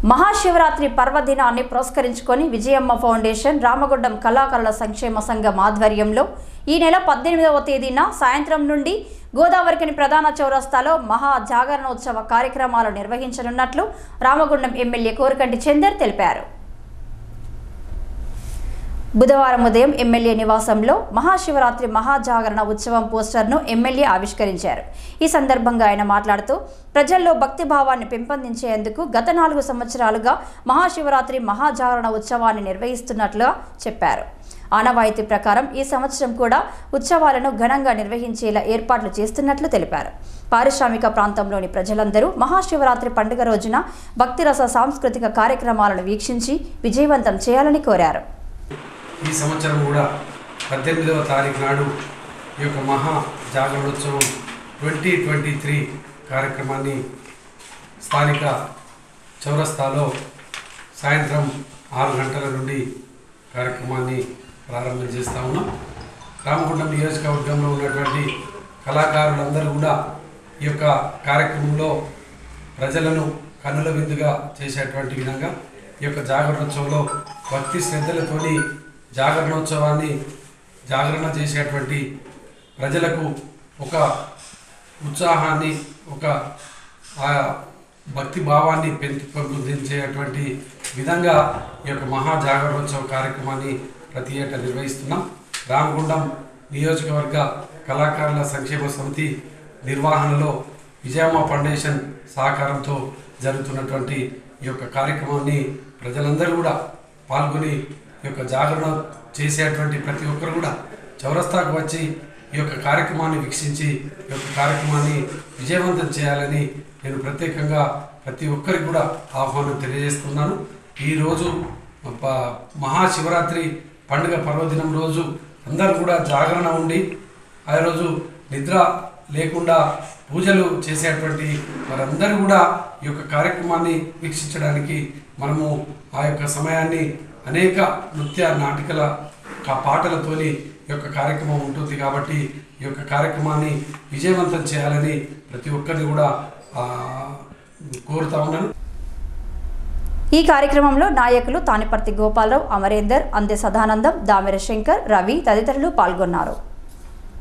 మహాశివరాత్రి పర్వదినాన్ని పురస్కరించుకొని విజయమ్మ ఫౌండేషన్ రామగుండం కళాకారుల సంక్షేమ సంఘం ఆధ్వర్యంలో ఈ నెల పద్దెనిమిదవ తేదీన సాయంత్రం నుండి గోదావరికని ప్రధాన చౌరస్తాలో మహా జాగరణోత్సవ కార్యక్రమాలు నిర్వహించనున్నట్లు రామగుండం ఎమ్మెల్యే కోరకంటి చందర్ తెలిపారు బుధవారం ఉదయం ఎమ్మెల్యే నివాసంలో మహాశివరాత్రి మహాజాగరణ ఉత్సవం పోస్టర్ను ఎమ్మెల్యే ఆవిష్కరించారు ఈ సందర్భంగా ఆయన మాట్లాడుతూ ప్రజల్లో భక్తి భావాన్ని పెంపొందించేందుకు గత నాలుగు సంవత్సరాలుగా మహాశివరాత్రి మహాజాగరణ ఉత్సవాన్ని నిర్వహిస్తున్నట్లుగా చెప్పారు ఆనవాయితీ ప్రకారం ఈ సంవత్సరం కూడా ఉత్సవాలను ఘనంగా నిర్వహించేలా ఏర్పాట్లు చేస్తున్నట్లు తెలిపారు పారిశ్రామిక ప్రాంతంలోని ప్రజలందరూ మహాశివరాత్రి పండుగ రోజున భక్తిరస సాంస్కృతిక కార్యక్రమాలను వీక్షించి విజయవంతం చేయాలని కోరారు ఈ సంవత్సరం కూడా పద్దెనిమిదవ తారీఖు నాడు ఈ యొక్క మహా జాగరణోత్సవం ట్వంటీ ట్వంటీ త్రీ కార్యక్రమాన్ని స్థానిక చౌరస్తాలో సాయంత్రం ఆరు గంటల నుండి కార్యక్రమాన్ని ప్రారంభం చేస్తా ఉన్నాం రామగుండం నియోజకవర్గంలో ఉన్నటువంటి కళాకారులందరూ కూడా ఈ యొక్క కార్యక్రమంలో ప్రజలను కన్నుల విందుగా చేసేటువంటి విధంగా ఈ యొక్క జాగరణోత్సవంలో భక్తి శ్రద్ధలతోని జాగరణోత్సవాన్ని జాగరణ చేసేటువంటి ప్రజలకు ఒక ఉత్సాహాన్ని ఒక ఆ భక్తి భావాన్ని పెంపు పెంపొందించేటువంటి విధంగా ఈ యొక్క మహా జాగరణోత్సవ కార్యక్రమాన్ని ప్రతి ఏటా నిర్వహిస్తున్నాం రామగుండం నియోజకవర్గ కళాకారుల సంక్షేమ సమితి నిర్వహణలో విజయమ్మ ఫౌండేషన్ సహకారంతో జరుగుతున్నటువంటి ఈ యొక్క కార్యక్రమాన్ని ప్రజలందరూ కూడా పాల్గొని ఈ యొక్క జాగరణ చేసేటువంటి ప్రతి ఒక్కరు కూడా చౌరస్తాకు వచ్చి ఈ యొక్క కార్యక్రమాన్ని వీక్షించి ఈ యొక్క కార్యక్రమాన్ని విజయవంతం చేయాలని నేను ప్రత్యేకంగా ప్రతి ఒక్కరికి కూడా ఆహ్వానం తెలియజేస్తున్నాను ఈరోజు ప- మహాశివరాత్రి పండుగ పర్వదినం రోజు అందరూ కూడా జాగరణ ఉండి ఆ రోజు నిద్ర లేకుండా పూజలు చేసేటువంటి వారందరూ కూడా ఈ యొక్క కార్యక్రమాన్ని వీక్షించడానికి మనము ఆ యొక్క సమయాన్ని అనేక నృత్య నాటికల కా పాటలతోని ఈ యొక్క కార్యక్రమం ఉంటుంది కాబట్టి ఈ యొక్క కార్యక్రమాన్ని విజయవంతం చేయాలని ప్రతి ఒక్కరిని కూడా ఆ, కోరుతా ఉన్నాను ఈ కార్యక్రమంలో నాయకులు తానిపర్తి గోపాలరావు అమరేందర్ అందే సదానందం దామెర శంకర్ రవి తదితరులు పాల్గొన్నారు